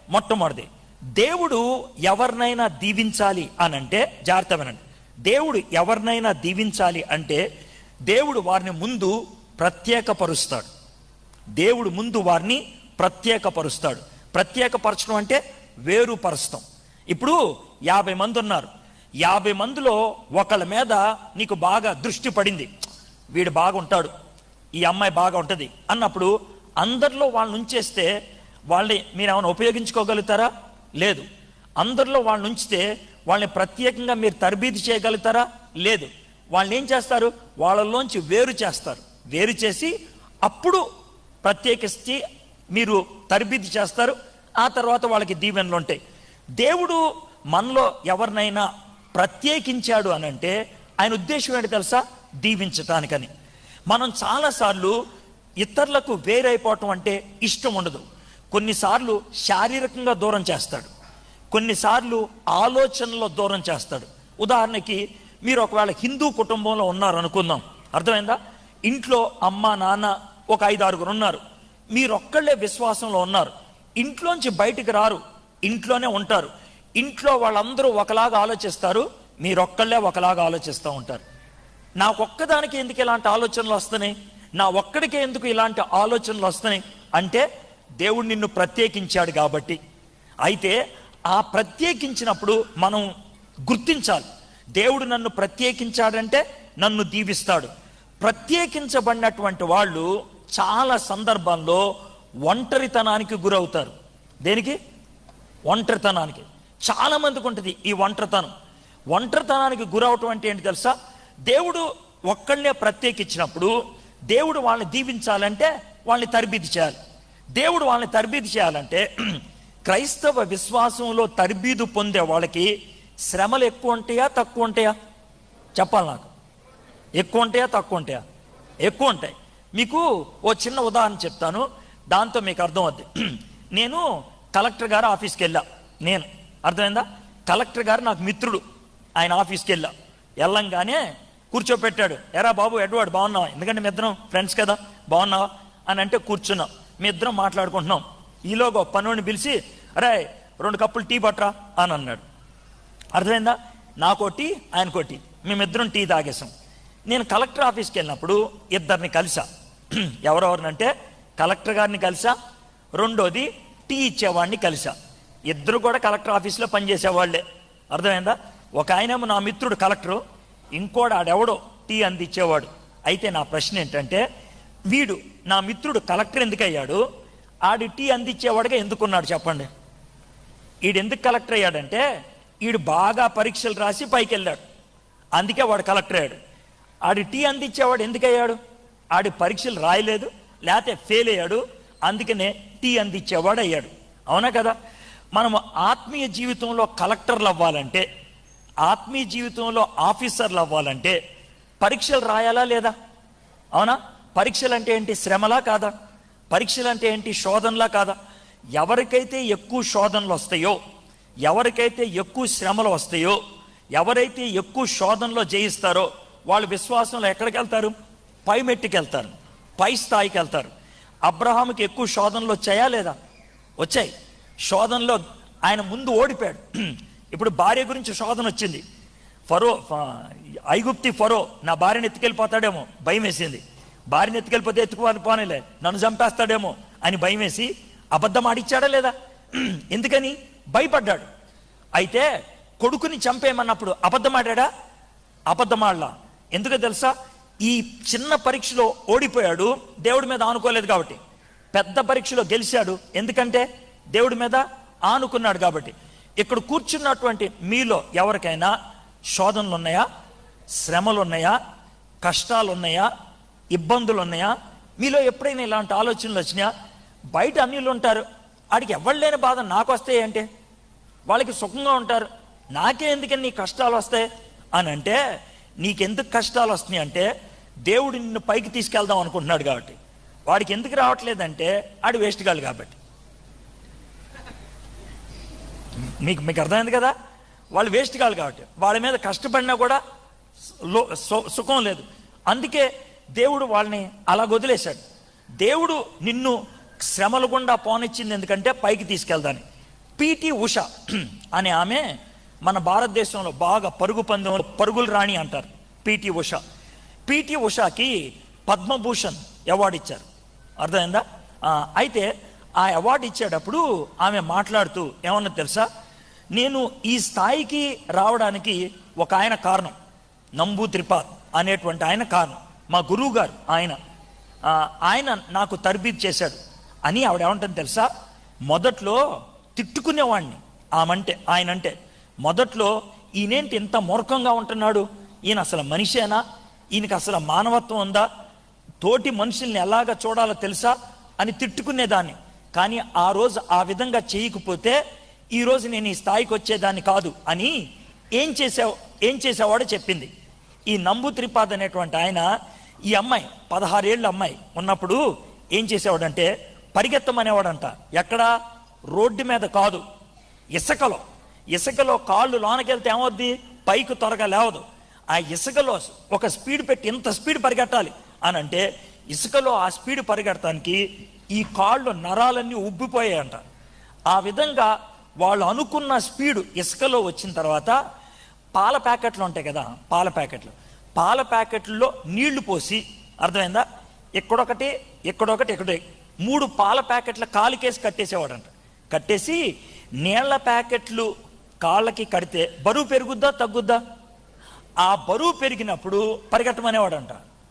మొట్టమొదటిది దేవుడు ఎవరినైనా దీవించాలి అని అంటే జాగ్రత్త వినండి దేవుడు ఎవరినైనా దీవించాలి అంటే దేవుడు వారిని ముందు ప్రత్యేకపరుస్తాడు దేవుడు ముందు వారిని ప్రత్యేకపరుస్తాడు ప్రత్యేకపరచడం అంటే వేరుపరుస్తాం ఇప్పుడు యాభై మంది ఉన్నారు యాభై మందిలో ఒకళ్ళ మీద నీకు బాగా దృష్టి పడింది వీడు బాగుంటాడు ఈ అమ్మాయి బాగా ఉంటుంది అన్నప్పుడు అందరిలో వాళ్ళని ఉంచేస్తే వాళ్ళని మీరు ఏమైనా ఉపయోగించుకోగలుగుతారా లేదు అందరిలో వాళ్ళని ఉంచితే వాళ్ళని ప్రత్యేకంగా మీరు తరబీదు చేయగలుగుతారా లేదు వాళ్ళని ఏం చేస్తారు వాళ్ళలోంచి వేరు చేస్తారు వేరు చేసి అప్పుడు ప్రత్యేకించి మీరు తరబీదు చేస్తారు ఆ తర్వాత వాళ్ళకి దీవెనలు ఉంటాయి దేవుడు మనలో ఎవరినైనా ప్రత్యేకించాడు అని అంటే ఆయన ఉద్దేశం ఏంటి తెలుసా దీవించటానికని మనం చాలాసార్లు ఇతరులకు వేరైపోవటం అంటే ఇష్టం ఉండదు కొన్నిసార్లు శారీరకంగా దూరం చేస్తాడు కొన్నిసార్లు ఆలోచనలో దూరం చేస్తాడు ఉదాహరణకి మీరు ఒకవేళ హిందూ కుటుంబంలో ఉన్నారు అనుకుందాం అర్థమైందా ఇంట్లో అమ్మ నాన్న ఒక ఐదు ఆరుగురు ఉన్నారు మీరొక్కళ్ళే విశ్వాసంలో ఉన్నారు ఇంట్లోంచి బయటికి రారు ఇంట్లోనే ఉంటారు ఇంట్లో వాళ్ళందరూ ఒకలాగా ఆలోచిస్తారు మీరొక్కళ్ళే ఒకలాగా ఆలోచిస్తూ ఉంటారు నాకొక్కదానికి ఎందుకు ఇలాంటి ఆలోచనలు వస్తున్నాయి నా ఒక్కడికే ఎందుకు ఇలాంటి ఆలోచనలు వస్తున్నాయి అంటే దేవుడు నిన్ను ప్రత్యేకించాడు కాబట్టి అయితే ఆ ప్రత్యేకించినప్పుడు మనం గుర్తించాలి దేవుడు నన్ను ప్రత్యేకించాడంటే నన్ను దీవిస్తాడు ప్రత్యేకించబడినటువంటి వాళ్ళు చాలా సందర్భాల్లో ఒంటరితనానికి గురవుతారు దేనికి ఒంటరితనానికి చాలా మందికి ఉంటుంది ఈ ఒంటరితనం ఒంటరితనానికి గురవటం అంటే ఏంటి తెలుసా దేవుడు ఒక్కళ్ళే ప్రత్యేకించినప్పుడు దేవుడు వాళ్ళని దీవించాలంటే వాళ్ళని తరబీదు చేయాలి దేవుడు వాళ్ళని తరబీదు చేయాలంటే క్రైస్తవ విశ్వాసంలో తరబీదు పొందే వాళ్ళకి శ్రమలు ఎక్కువ ఉంటాయా తక్కువ ఉంటాయా చెప్పాలి నాకు ఎక్కువ ఉంటాయా తక్కువ ఉంటాయా ఎక్కువ ఉంటాయి మీకు ఓ చిన్న ఉదాహరణ చెప్తాను దాంతో మీకు అర్థం అవుద్ది నేను కలెక్టర్ గారు ఆఫీస్కి వెళ్ళా నేను అర్థమైందా కలెక్టర్ గారు నాకు మిత్రుడు ఆయన ఆఫీస్కి వెళ్ళా వెళ్ళంగానే కూర్చోపెట్టాడు ఎరా బాబు ఎడ్వార్డ్ బాగున్నావా ఎందుకంటే మీ ఇద్దరం ఫ్రెండ్స్ కదా బాగున్నావా అని అంటే కూర్చున్నాం మీ ఇద్దరం మాట్లాడుకుంటున్నాం ఈలోగా ఒక పనుని పిలిచి అరే రెండు కప్పులు టీ పట్రా అని అన్నాడు అర్థమైందా నాకో టీ ఆయనకో టీ మేమిద్దరం టీ తాగేసాం నేను కలెక్టర్ ఆఫీస్కి వెళ్ళినప్పుడు ఇద్దరిని కలిసా ఎవరెవరినంటే కలెక్టర్ గారిని కలిసా రెండోది టీ ఇచ్చేవాడిని కలిసా ఇద్దరు కూడా కలెక్టర్ ఆఫీస్లో పనిచేసేవాళ్లే అర్థమైందా ఒక ఆయనేమో నా మిత్రుడు కలెక్టరు ఇంకోడు ఆడెవడో టీ అందించేవాడు అయితే నా ప్రశ్న ఏంటంటే వీడు నా మిత్రుడు కలెక్టర్ ఎందుకు అయ్యాడు ఆడి టీ అందించేవాడుగా ఎందుకున్నాడు చెప్పండి ఈడు ఎందుకు కలెక్టర్ అయ్యాడంటే ఈడు బాగా పరీక్షలు రాసి పైకి వెళ్ళాడు అందుకే వాడు కలెక్టర్ అయ్యాడు ఆడి టీ అందించేవాడు ఎందుకు అయ్యాడు ఆడి పరీక్షలు రాయలేదు లేకపోతే ఫెయిల్ అయ్యాడు అందుకనే టీ అందించేవాడు అయ్యాడు అవునా కదా మనం ఆత్మీయ జీవితంలో కలెక్టర్లు అవ్వాలంటే ఆత్మీయ జీవితంలో ఆఫీసర్లు అవ్వాలంటే పరీక్షలు రాయాలా లేదా అవునా పరీక్షలు అంటే ఏంటి శ్రమలా కాదా పరీక్షలు అంటే ఏంటి శోధనలా కాదా ఎవరికైతే ఎక్కువ శోధనలు వస్తాయో ఎవరికైతే ఎక్కువ శ్రమలు వస్తాయో ఎవరైతే ఎక్కువ శోధనలో జయిస్తారో వాళ్ళు విశ్వాసంలో ఎక్కడికి వెళ్తారు పై మెట్టుకి వెళ్తారు పై స్థాయికి వెళ్తారు అబ్రహాముకి ఎక్కువ శోధనలు వచ్చాయా లేదా వచ్చాయి శోధనలో ఆయన ముందు ఓడిపోయాడు ఇప్పుడు భార్య గురించి శోధన వచ్చింది ఫరో ఫ- ఐగుప్తి ఫరో నా భార్యను ఎత్తుకెళ్ళిపోతాడేమో భయం వేసింది భార్యను ఎత్తుకెళ్ళిపోతే ఎత్తుకుపోని పోనీలే నన్ను చంపేస్తాడేమో అని భయం వేసి అబద్ధం ఆడిచ్చాడా లేదా ఎందుకని భయపడ్డాడు అయితే కొడుకుని చంపేయమన్నప్పుడు అబద్ధం ఆడాడా అబద్ధం ఆడలా ఎందుకో తెలుసా ఈ చిన్న పరీక్షలో ఓడిపోయాడు దేవుడి మీద ఆనుకోలేదు కాబట్టి పెద్ద పరీక్షలో గెలిచాడు ఎందుకంటే దేవుడి మీద ఆనుకున్నాడు కాబట్టి ఇక్కడ కూర్చున్నటువంటి మీలో ఎవరికైనా శోధనలు ఉన్నాయా శ్రమలు ఉన్నాయా కష్టాలు ఉన్నాయా ఇబ్బందులు ఉన్నాయా మీలో ఎప్పుడైనా ఇలాంటి ఆలోచనలు వచ్చినాయా బయట అన్యులు ఉంటారు ఆడికి ఎవరు లేని బాధ నాకు వస్తాయి అంటే వాళ్ళకి సుఖంగా ఉంటారు నాకే ఎందుకని నీ కష్టాలు వస్తాయి అని అంటే నీకెందుకు కష్టాలు వస్తున్నాయి అంటే దేవుడు నిన్ను పైకి తీసుకెళ్దాం అనుకుంటున్నాడు కాబట్టి వాడికి ఎందుకు రావట్లేదంటే ఆడు వేస్ట్ కాదు కాబట్టి మీకు మీకు అర్థమైంది కదా వాళ్ళు వేస్ట్ కాదు కాబట్టి వాళ్ళ మీద కష్టపడినా కూడా లో- సు- సుఖం లేదు అందుకే దేవుడు వాళ్ళని అలా వదిలేశాడు దేవుడు నిన్ను శ్రమల గుండా పోనిచ్చింది ఎందుకంటే పైకి తీసుకెళ్దాని పిటి ఉష అనే ఆమె మన భారతదేశంలో బాగా పరుగు పందెం పరుగులు రాణి అంటారు పిటి ఉష పిటి ఉషాకి పద్మభూషణ్ అవార్డు ఇచ్చారు అర్థమైందా ఆ, అయితే ఆ అవార్డు ఇచ్చేటప్పుడు ఆమె మాట్లాడుతూ ఏమన్నా తెలుసా నేను ఈ స్థాయికి రావడానికి ఒక ఆయన కారణం నంబు త్రిపాద్ అనేటువంటి ఆయన కారణం మా గురువు గారు ఆయన ఆ, ఆయన నాకు తర్బీద్ చేశాడు అని ఆవిడ ఏమంటుంది తెలుసా మొదట్లో తిట్టుకునేవాడిని ఆమంటే ఆయన అంటే మొదట్లో ఈయనేంటి ఇంత మూర్ఖంగా ఉంటున్నాడు ఈయన అసలు మనిషేనా ఈయనకి అసలు మానవత్వం ఉందా తోటి మనుషుల్ని ఎలాగ చూడాలో తెలుసా అని తిట్టుకునేదాన్ని కానీ ఆ రోజు ఆ విధంగా చేయకపోతే ఈ రోజు నేను ఈ స్థాయికి వచ్చేదాన్ని కాదు అని ఏం చేసావు ఏం చేసేవాడో చెప్పింది ఈ నంబు త్రిపాద్ అనేటువంటి ఆయన ఈ అమ్మాయి పదహారేళ్ళ అమ్మాయి ఉన్నప్పుడు ఏం చేసేవాడంటే పరిగెత్తమనేవాడంట ఎక్కడ రోడ్డు మీద కాదు ఇసుకలో ఇసుకలో కాళ్ళు లోనకెళ్తే ఏమవుద్ది పైకి త్వరగా లేవదు ఆ ఇసుకలో ఒక స్పీడ్ పెట్టి ఇంత స్పీడ్ పరిగెట్టాలి అని అంటే ఇసుకలో ఆ స్పీడ్ పరిగెట్టడానికి ఈ కాళ్ళు నరాలన్నీ ఉబ్బిపోయాయంట ఆ విధంగా వాళ్ళు అనుకున్న స్పీడ్ ఇసుకలో వచ్చిన తర్వాత పాల ప్యాకెట్లు ఉంటాయి కదా పాల ప్యాకెట్లు పాల ప్యాకెట్లలో నీళ్లు పోసి అర్థమైందా ఇక్కడొకటి ఇక్కడొకటి ఇక్కడ మూడు పాల ప్యాకెట్ల కాలికేసి కట్టేసేవాడంట కట్టేసి నీళ్ల ప్యాకెట్లు కాళ్ళకి కడితే బరువు పెరుగుద్దా తగ్గుద్దా ఆ బరువు పెరిగినప్పుడు పరిగెట్టమనేవాడంట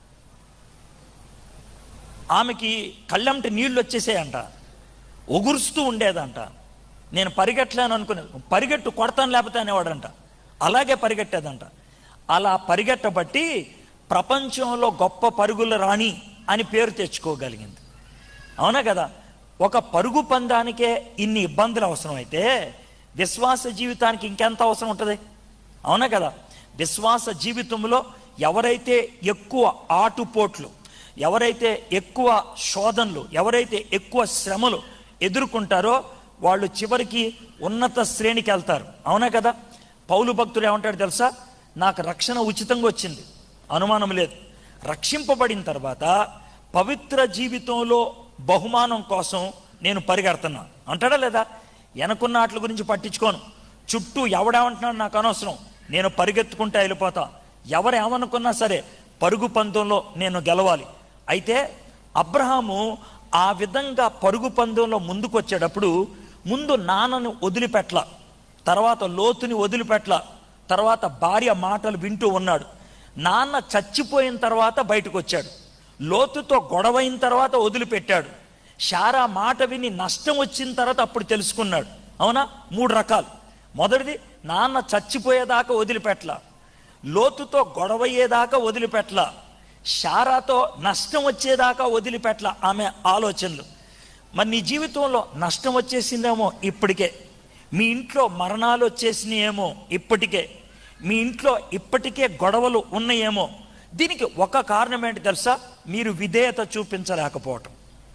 ఆమెకి కళ్ళంటి నీళ్లు వచ్చేసాయంట ఒగురుస్తూ ఉండేదంట నేను పరిగెట్టలేను అనుకునే పరిగెట్టు కొడతాను లేకపోతే అనేవాడంట అలాగే పరిగెట్టేదంట అలా పరిగెట్టబట్టి ప్రపంచంలో గొప్ప పరుగుల రాణి అని పేరు తెచ్చుకోగలిగింది అవునా కదా ఒక పరుగు పందానికే ఇన్ని ఇబ్బందులు అవసరం అయితే విశ్వాస జీవితానికి ఇంకెంత అవసరం ఉంటుంది అవునా కదా విశ్వాస జీవితంలో ఎవరైతే ఎక్కువ ఆటుపోట్లు ఎవరైతే ఎక్కువ శోధనలు ఎవరైతే ఎక్కువ శ్రమలు ఎదుర్కొంటారో వాళ్ళు చివరికి ఉన్నత శ్రేణికి వెళ్తారు అవునా కదా పౌలు భక్తుడు ఏమంటాడు తెలుసా నాకు రక్షణ ఉచితంగా వచ్చింది అనుమానం లేదు రక్షింపబడిన తర్వాత పవిత్ర జీవితంలో బహుమానం కోసం నేను పరిగెడుతున్నా అంటాడా లేదా వెనకున్న వాటి గురించి పట్టించుకోను చుట్టూ ఎవడేమంటున్నాడు నాకు అనవసరం నేను పరిగెత్తుకుంటూ వెళ్ళిపోతా ఎవరు ఏమనుకున్నా సరే పరుగు పందెంలో నేను గెలవాలి అయితే అబ్రహాము ఆ విధంగా పరుగు పందెంలో ముందుకు వచ్చేటప్పుడు ముందు నాన్నను వదిలిపెట్ల తర్వాత లోతుని వదిలిపెట్ల తర్వాత భార్య మాటలు వింటూ ఉన్నాడు నాన్న చచ్చిపోయిన తర్వాత బయటకు వచ్చాడు లోతుతో గొడవైన తర్వాత వదిలిపెట్టాడు శారా మాట విని నష్టం వచ్చిన తర్వాత అప్పుడు తెలుసుకున్నాడు అవునా మూడు రకాలు మొదటిది నాన్న చచ్చిపోయేదాకా వదిలిపెట్ల లోతుతో గొడవయ్యేదాకా వదిలిపెట్ల శారాతో నష్టం వచ్చేదాకా వదిలిపెట్ల ఆమె ఆలోచనలు మరి నీ జీవితంలో నష్టం వచ్చేసిందేమో ఇప్పటికే మీ ఇంట్లో మరణాలు వచ్చేసినాయేమో ఇప్పటికే మీ ఇంట్లో ఇప్పటికే గొడవలు ఉన్నాయేమో దీనికి ఒక కారణం ఏంటి తెలుసా మీరు విధేయత చూపించలేకపోవటం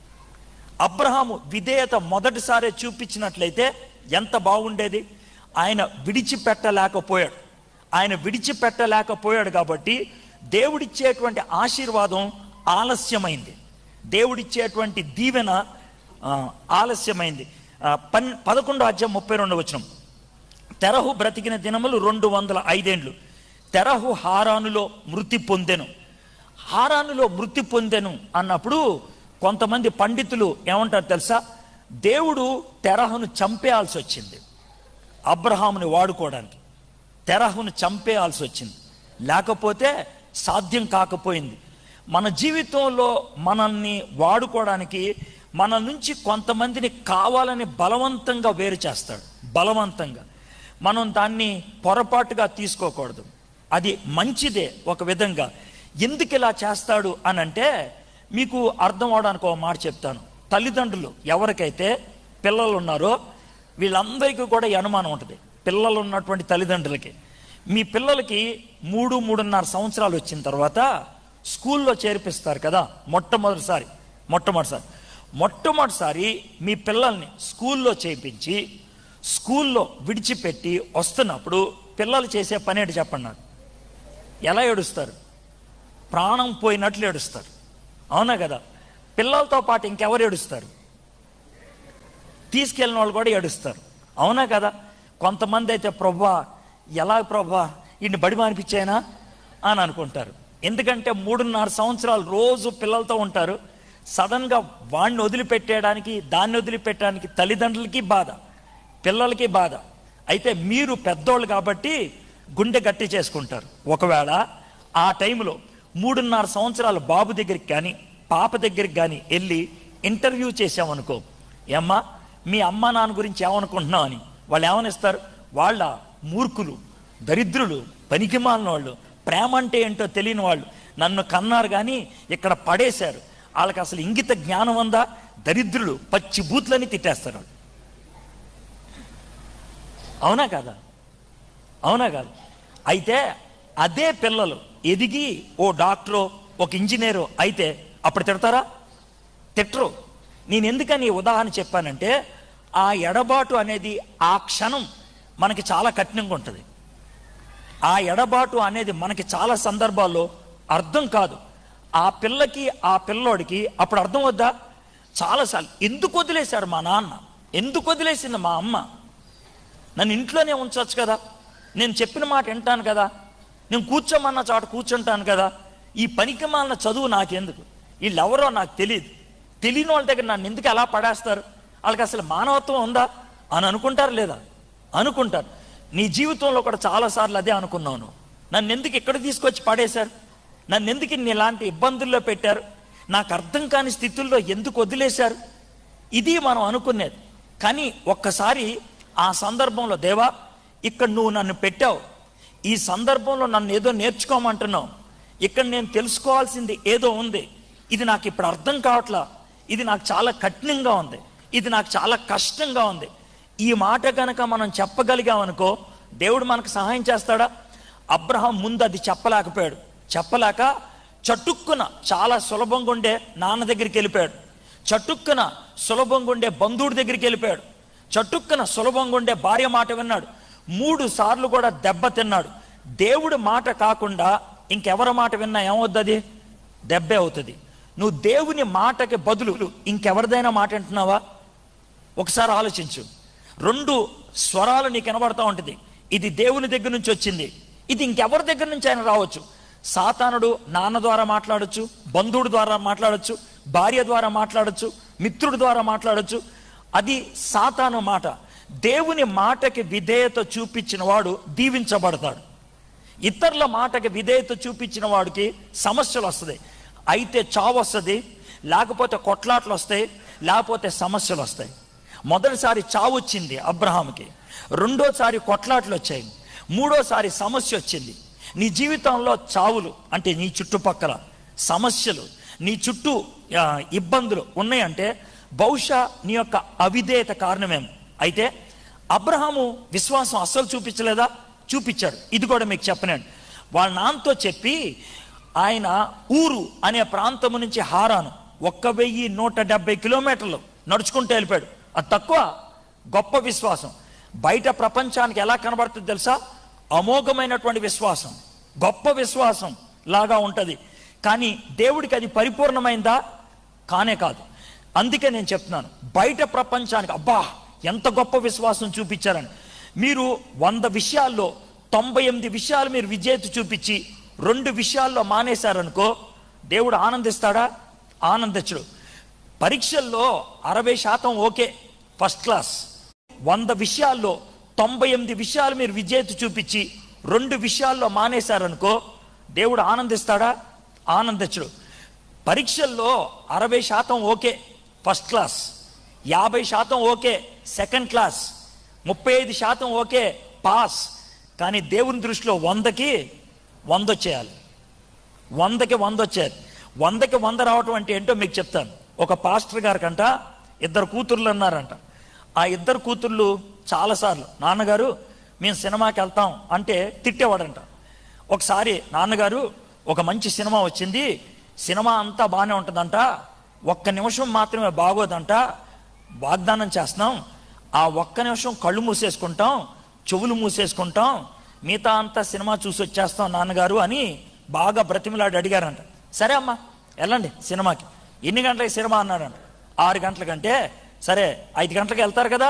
అబ్రహాము విధేయత మొదటిసారి చూపించినట్లయితే ఎంత బాగుండేది ఆయన విడిచిపెట్టలేకపోయాడు ఆయన విడిచిపెట్టలేకపోయాడు కాబట్టి దేవుడిచ్చేటువంటి ఆశీర్వాదం ఆలస్యమైంది దేవుడిచ్చేటువంటి దీవెన ఆ, ఆలస్యమైంది ఆ, పన్ పదకొండో అధ్యాయం ముప్పై రెండో వచనం తెరహు బ్రతికిన దినములు రెండు వందల ఐదేండ్లు తెరహు హారానులో మృతి పొందెను హారానులో మృతి పొందెను అన్నప్పుడు కొంతమంది పండితులు ఏమంటారు తెలుసా దేవుడు తెరహును చంపేయాల్సి వచ్చింది అబ్రహాముని వాడుకోవడానికి తెరహును చంపేయాల్సి వచ్చింది లేకపోతే సాధ్యం కాకపోయింది మన జీవితంలో మనల్ని వాడుకోవడానికి మన నుంచి కొంతమందిని కావాలని బలవంతంగా వేరు చేస్తాడు బలవంతంగా మనం దాన్ని పొరపాటుగా తీసుకోకూడదు అది మంచిదే ఒక విధంగా ఎందుకు ఇలా చేస్తాడు అని అంటే మీకు అర్థం అవడానికి ఒక మాట చెప్తాను తల్లిదండ్రులు ఎవరికైతే పిల్లలు ఉన్నారో వీళ్ళందరికీ కూడా ఈ అనుమానం ఉంటుంది పిల్లలు ఉన్నటువంటి తల్లిదండ్రులకి మీ పిల్లలకి మూడు మూడున్నర సంవత్సరాలు వచ్చిన తర్వాత స్కూల్లో చేర్పిస్తారు కదా మొట్టమొదటిసారి మొట్టమొదటిసారి మొట్టమొదటిసారి మీ పిల్లల్ని స్కూల్లో చేర్పించి స్కూల్లో విడిచిపెట్టి వస్తున్నప్పుడు పిల్లలు చేసే పని ఏంటి చెప్పండి నాకు ఎలా ఏడుస్తారు ప్రాణం పోయినట్లు ఏడుస్తారు అవునా కదా పిల్లలతో పాటు ఇంకెవరు ఏడుస్తారు తీసుకెళ్ళిన వాళ్ళు కూడా ఏడుస్తారు అవునా కదా కొంతమంది అయితే ప్రభా ఎలా ప్రభా ఇన్ని బడి మానిపించాయినా అని అనుకుంటారు ఎందుకంటే మూడున్నర సంవత్సరాలు రోజు పిల్లలతో ఉంటారు సడన్గా వాడిని వదిలిపెట్టేయడానికి దాన్ని వదిలిపెట్టడానికి తల్లిదండ్రులకి బాధ పిల్లలకి బాధ అయితే మీరు పెద్దోళ్ళు కాబట్టి గుండె గట్టి చేసుకుంటారు ఒకవేళ ఆ టైంలో మూడున్నర సంవత్సరాల బాబు దగ్గరికి కానీ పాప దగ్గరికి కానీ వెళ్ళి ఇంటర్వ్యూ చేసామనుకో ఏమ్మా మీ అమ్మ నాన్న గురించి ఏమనుకుంటున్నావు అని వాళ్ళు ఏమనిస్తారు వాళ్ళ మూర్ఖులు దరిద్రులు పనికిమాలిన వాళ్ళు ప్రేమ అంటే ఏంటో తెలియని వాళ్ళు నన్ను కన్నారు కానీ ఇక్కడ పడేశారు వాళ్ళకి అసలు ఇంగిత జ్ఞానం ఉందా దరిద్రులు పచ్చి బూత్లని తిట్టేస్తారు వాళ్ళు అవునా కదా అవునా కాదు అయితే అదే పిల్లలు ఎదిగి ఓ డాక్టరో ఒక ఇంజనీరో అయితే అప్పుడు తిడతారా తిట్టరు నేను ఎందుకని ఈ ఉదాహరణ చెప్పానంటే ఆ ఎడబాటు అనేది ఆ క్షణం మనకి చాలా కఠినంగా ఉంటుంది ఆ ఎడబాటు అనేది మనకి చాలా సందర్భాల్లో అర్థం కాదు ఆ పిల్లకి ఆ పిల్లోడికి అప్పుడు అర్థం వద్దా చాలాసార్లు ఎందుకు వదిలేశారు మా నాన్న ఎందుకు వదిలేసింది మా అమ్మ నన్ను ఇంట్లోనే ఉంచవచ్చు కదా నేను చెప్పిన మాట వింటాను కదా నేను కూర్చోమన్న చోట కూర్చుంటాను కదా ఈ పనికి మాలిన చదువు నాకెందుకు వీళ్ళెవరో నాకు తెలియదు తెలియని వాళ్ళ దగ్గర నన్ను ఎందుకు ఎలా పడేస్తారు వాళ్ళకి అసలు మానవత్వం ఉందా అని అనుకుంటారు లేదా అనుకుంటారు నీ జీవితంలో కూడా చాలాసార్లు అదే అనుకున్నావు నువ్వు నన్ను ఎందుకు ఇక్కడ తీసుకొచ్చి పడేశారు నన్ను ఎందుకు ఇన్ని ఇలాంటి ఇబ్బందుల్లో పెట్టారు నాకు అర్థం కాని స్థితుల్లో ఎందుకు వదిలేశారు ఇది మనం అనుకునేది కానీ ఒక్కసారి ఆ సందర్భంలో దేవా ఇక్కడ నువ్వు నన్ను పెట్టావు ఈ సందర్భంలో నన్ను ఏదో నేర్చుకోమంటున్నావు ఇక్కడ నేను తెలుసుకోవాల్సింది ఏదో ఉంది ఇది నాకు ఇప్పుడు అర్థం కావట్లా ఇది నాకు చాలా కఠినంగా ఉంది ఇది నాకు చాలా కష్టంగా ఉంది ఈ మాట కనుక మనం చెప్పగలిగామనుకో దేవుడు మనకు సహాయం చేస్తాడా అబ్రహాం ముందు అది చెప్పలేకపోయాడు చెప్పలేక చటుక్కున చాలా సులభంగా ఉండే నాన్న దగ్గరికి వెళ్ళిపోయాడు చటుక్కున సులభంగా ఉండే బంధువుడి దగ్గరికి వెళ్ళిపోయాడు చటుక్కున సులభంగా ఉండే భార్య మాట విన్నాడు మూడు సార్లు కూడా దెబ్బ తిన్నాడు దేవుడి మాట కాకుండా ఇంకెవరి మాట విన్నా ఏమవుద్ది దెబ్బే అవుతుంది నువ్వు దేవుని మాటకి బదులు ఇంకెవరిదైనా మాట వింటున్నావా ఒకసారి ఆలోచించు రెండు స్వరాలు నీకు వినబడతా ఉంటుంది ఇది దేవుని దగ్గర నుంచి వచ్చింది ఇది ఇంకెవరి దగ్గర నుంచి ఆయన రావచ్చు సాతానుడు నాన్న ద్వారా మాట్లాడొచ్చు బంధువుడు ద్వారా మాట్లాడొచ్చు భార్య ద్వారా మాట్లాడొచ్చు మిత్రుడి ద్వారా మాట్లాడొచ్చు అది సాతాను మాట దేవుని మాటకి విధేయత చూపించిన వాడు దీవించబడతాడు ఇతరుల మాటకి విధేయత చూపించిన వాడికి సమస్యలు వస్తాయి అయితే చావు వస్తుంది లేకపోతే కొట్లాట్లు వస్తాయి లేకపోతే సమస్యలు వస్తాయి మొదటిసారి చావు వచ్చింది అబ్రహాంకి రెండోసారి కొట్లాట్లు వచ్చాయి మూడోసారి సమస్య వచ్చింది నీ జీవితంలో చావులు అంటే నీ చుట్టుపక్కల సమస్యలు నీ చుట్టూ ఆ, ఇబ్బందులు ఉన్నాయంటే బహుశా నీ యొక్క అవిధేయత కారణమేమో అయితే అబ్రహాము విశ్వాసం అస్సలు చూపించలేదా చూపించాడు ఇది కూడా మీకు చెప్పనండి వాళ్ళ నాన్నతో చెప్పి ఆయన ఊరు అనే ప్రాంతము నుంచి హారాను ఒక్క వెయ్యి నూట డెబ్బై కిలోమీటర్లు నడుచుకుంటూ వెళ్ళిపోయాడు అది తక్కువ గొప్ప విశ్వాసం బయట ప్రపంచానికి ఎలా కనబడుతుంది తెలుసా అమోఘమైనటువంటి విశ్వాసం గొప్ప విశ్వాసం లాగా ఉంటుంది కానీ దేవుడికి అది పరిపూర్ణమైందా కానే కాదు అందుకే నేను చెప్తున్నాను బయట ప్రపంచానికి అబ్బా ఎంత గొప్ప విశ్వాసం చూపించారని మీరు వంద విషయాల్లో తొంభై ఎనిమిది విషయాలు మీరు విజేత చూపించి రెండు విషయాల్లో మానేశారనుకో దేవుడు ఆనందిస్తాడా ఆనందించడు పరీక్షల్లో అరవై శాతం ఓకే ఫస్ట్ క్లాస్ వంద విషయాల్లో తొంభై ఎనిమిది విషయాలు మీరు విజేత చూపించి రెండు విషయాల్లో మానేశారనుకో దేవుడు ఆనందిస్తాడా ఆనందించడు పరీక్షల్లో అరవై శాతం ఓకే ఫస్ట్ క్లాస్ యాభై శాతం ఓకే సెకండ్ క్లాస్ ముప్పై ఐదు శాతం ఓకే పాస్ కానీ దేవుని దృష్టిలో వందకి వంద వచ్చేయాలి వందకి వంద వచ్చేది వందకి వంద రావటం అంటే ఏంటో మీకు చెప్తాను ఒక పాస్టర్ గారికంట ఇద్దరు కూతుర్లు అన్నారంట ఆ ఇద్దరు కూతుర్లు చాలాసార్లు నాన్నగారు మేము సినిమాకి వెళ్తాం అంటే తిట్టేవాడంట ఒకసారి నాన్నగారు ఒక మంచి సినిమా వచ్చింది సినిమా అంతా బాగానే ఉంటుందంట ఒక్క నిమిషం మాత్రమే బాగోదంట వాగ్దానం చేస్తున్నాం ఆ ఒక్క నిమిషం కళ్ళు మూసేసుకుంటాం చెవులు మూసేసుకుంటాం మిగతా అంతా సినిమా చూసి వచ్చేస్తాం నాన్నగారు అని బాగా బ్రతిమలాడి అడిగారంట సరే అమ్మా వెళ్ళండి సినిమాకి ఎన్ని గంటలకి సినిమా అన్నాడంట ఆరు గంటలకంటే సరే ఐదు గంటలకు వెళ్తారు కదా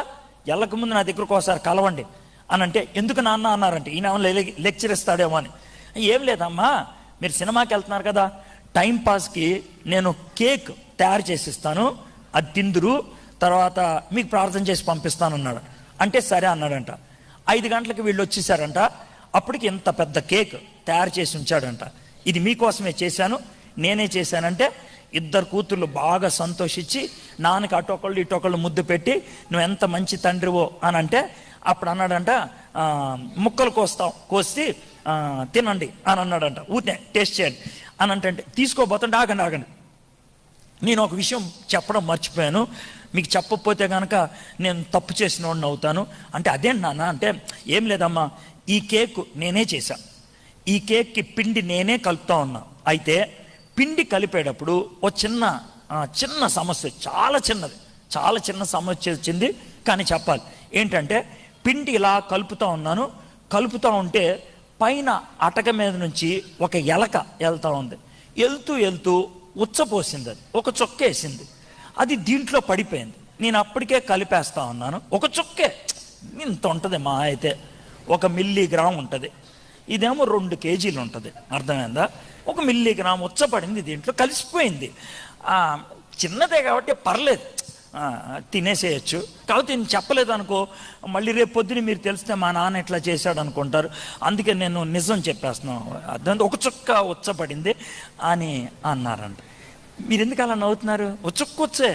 వెళ్ళక ముందు నా దగ్గరకు ఒకసారి కలవండి అని అంటే ఎందుకు నాన్న అన్నారంటే ఈయన ఏమన్నా లె- లెక్చర్ ఇస్తాడేమో అని ఏం లేదమ్మా మీరు సినిమాకి వెళ్తున్నారు కదా టైం పాస్కి నేను కేక్ తయారు చేసి ఇస్తాను అది తిందురు తర్వాత మీకు ప్రార్థన చేసి పంపిస్తాను అన్నాడు అంటే సరే అన్నాడంట ఐదు గంటలకు వీళ్ళు వచ్చేసారంట అప్పటికి ఇంత పెద్ద కేక్ తయారు చేసి ఉంచాడంట ఇది మీకోసమే చేశాను నేనే చేశానంటే ఇద్దరు కూతుర్లు బాగా సంతోషించి నాన్నకి అటొకళ్ళు ఇటొకళ్ళు ముద్దు పెట్టి నువ్వు ఎంత మంచి తండ్రివో అని అంటే అప్పుడు అన్నాడంట "ఆ, ముక్కలు కోస్తాం కోసి ఆ, తినండి అని అన్నాడంట ఊరినే టేస్ట్ చేయండి అని అంటే తీసుకోబోతుంటే ఆగండి ఆగండి నేను ఒక విషయం చెప్పడం మర్చిపోయాను మీకు చెప్పకపోతే కనుక నేను తప్పు చేసిన వాడిని అవుతాను అంటే అదేంటి నాన్న అంటే ఏం లేదమ్మా ఈ కేక్ నేనే చేశా ఈ కేక్కి పిండి నేనే కలుపుతా ఉన్నా అయితే పిండి కలిపేటప్పుడు ఓ చిన్న ఆ, చిన్న సమస్య చాలా చిన్నది చాలా చిన్న సమస్య వచ్చింది కానీ చెప్పాలి ఏంటంటే పిండి ఇలా కలుపుతా ఉన్నాను కలుపుతా ఉంటే పైన అటక మీద నుంచి ఒక ఎలక వెళ్తా ఉంది వెళ్తూ వెళ్తూ ఉచ్చపోసింది అది ఒక చొక్క వేసింది అది దీంట్లో పడిపోయింది నేను అప్పటికే కలిపేస్తా ఉన్నాను ఒక చొక్కే ఇంత ఉంటుంది మా అయితే ఒక మిల్లీ గ్రామ్ ఉంటుంది ఇదేమో రెండు కేజీలు ఉంటుంది అర్థమైందా ఒక మిల్లీ గ్రామ్ ఉచ్చపడింది దీంట్లో కలిసిపోయింది ఆ, చిన్నదే కాబట్టి పర్లేదు ఆ, తినేసేయచ్చు కాబట్టి నేను చెప్పలేదు అనుకో మళ్ళీ రేపు పొద్దున మీరు తెలిస్తే మా నాన్న ఇట్లా చేశాడు అనుకుంటారు అందుకే నేను నిజం చెప్పేస్తున్నాను అర్థం ఒక చుక్క ఉచ్చపడింది అని అన్నారంట మీరు ఎందుకు అలా నవ్వుతున్నారు ఒక చుక్క వచ్చే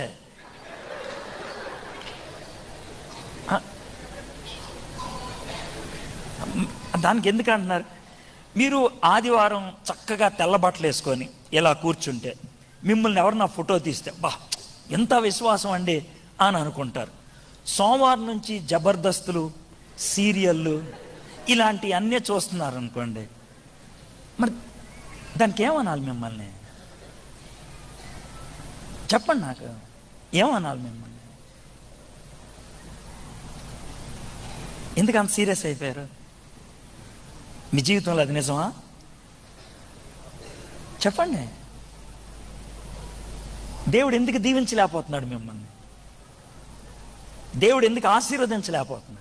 దానికి ఎందుకు అంటున్నారు మీరు ఆదివారం చక్కగా తెల్ల బట్టలు వేసుకొని ఇలా కూర్చుంటే మిమ్మల్ని ఎవరు నా ఫోటో తీస్తే బా ఎంత విశ్వాసం అండి అని అనుకుంటారు సోమవారం నుంచి జబర్దస్తులు సీరియళ్ళు ఇలాంటి అన్నీ చూస్తున్నారు అనుకోండి మరి దానికి ఏమనాలి మిమ్మల్ని చెప్పండి నాకు ఏమనాలి మిమ్మల్ని ఎందుకు అంత సీరియస్ అయిపోయారు మీ జీవితంలో అది నిజమా చెప్పండి దేవుడు ఎందుకు దీవించలేకపోతున్నాడు మిమ్మల్ని దేవుడు ఎందుకు ఆశీర్వదించలేకపోతున్నాడు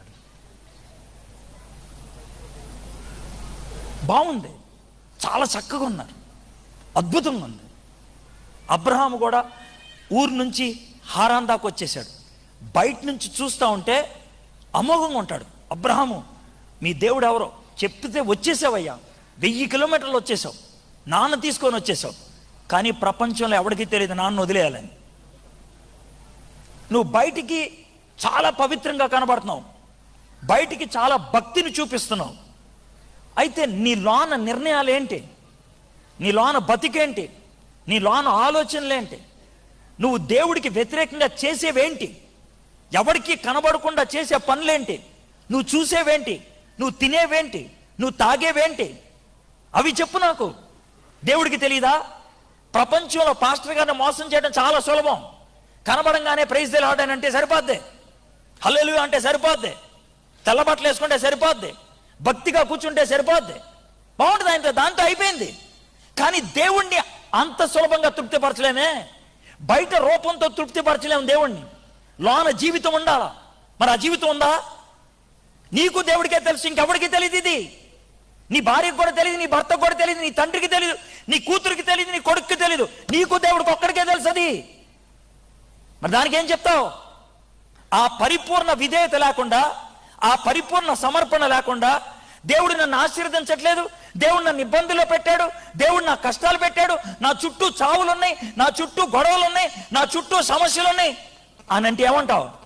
బాగుంది చాలా చక్కగా ఉన్నారు అద్భుతంగా ఉంది అబ్రహాము కూడా ఊరు నుంచి హారాన్ దాకా వచ్చేసాడు బయట నుంచి చూస్తూ ఉంటే అమోఘంగా ఉంటాడు అబ్రహాము మీ దేవుడు ఎవరో చెప్తే వచ్చేసావయ్యా వెయ్యి కిలోమీటర్లు వచ్చేసావు నాన్న తీసుకొని వచ్చేసావు కానీ ప్రపంచంలో ఎవరికీ తెలియదు నాన్న వదిలేయాలని నువ్వు బయటికి చాలా పవిత్రంగా కనబడుతున్నావు బయటికి చాలా భక్తిని చూపిస్తున్నావు అయితే నీ లోన నిర్ణయాలు ఏంటి నీ లోన బతికేంటి నీ లోన ఆలోచనలేంటి నువ్వు దేవుడికి వ్యతిరేకంగా చేసేవేంటి ఎవరికి కనబడకుండా చేసే పనులేంటి నువ్వు చూసేవేంటి నువ్వు తినేవేంటి నువ్వు తాగేవేంటి అవి చెప్పు నాకు దేవుడికి తెలీదా ప్రపంచంలో పాస్టర్ గారిని మోసం చేయడం చాలా సులభం కనబడంగానే ప్రైజ్ అంటే సరిపోద్ది హల్లెలూయా అంటే సరిపోద్ది తెల్లబట్టలు వేసుకుంటే సరిపోద్ది భక్తిగా కూర్చుంటే సరిపోద్ది బాగుంటుంది ఆయన దాంతో అయిపోయింది కానీ దేవుణ్ణి అంత సులభంగా తృప్తిపరచలేమే బయట రూపంతో తృప్తిపరచలేము దేవుణ్ణి లోన జీవితం ఉండాలా మరి ఆ జీవితం ఉందా నీకు దేవుడికే తెలుసు ఇంకెవడికి తెలియదు ఇది నీ భార్యకు కూడా తెలియదు నీ భర్తకు కూడా తెలియదు నీ తండ్రికి తెలియదు నీ కూతురికి తెలియదు నీ కొడుక్కి తెలియదు నీకు దేవుడికి ఒక్కడికే తెలుసు అది మరి దానికి ఏం చెప్తావు ఆ పరిపూర్ణ విధేయత లేకుండా ఆ పరిపూర్ణ సమర్పణ లేకుండా దేవుడు నన్ను ఆశీర్వదించట్లేదు దేవుడు నన్ను ఇబ్బందుల్లో పెట్టాడు దేవుడు నా కష్టాలు పెట్టాడు నా చుట్టూ చావులు ఉన్నాయి నా చుట్టూ గొడవలు ఉన్నాయి నా చుట్టూ సమస్యలు ఉన్నాయి అని అంటే ఏమంటావు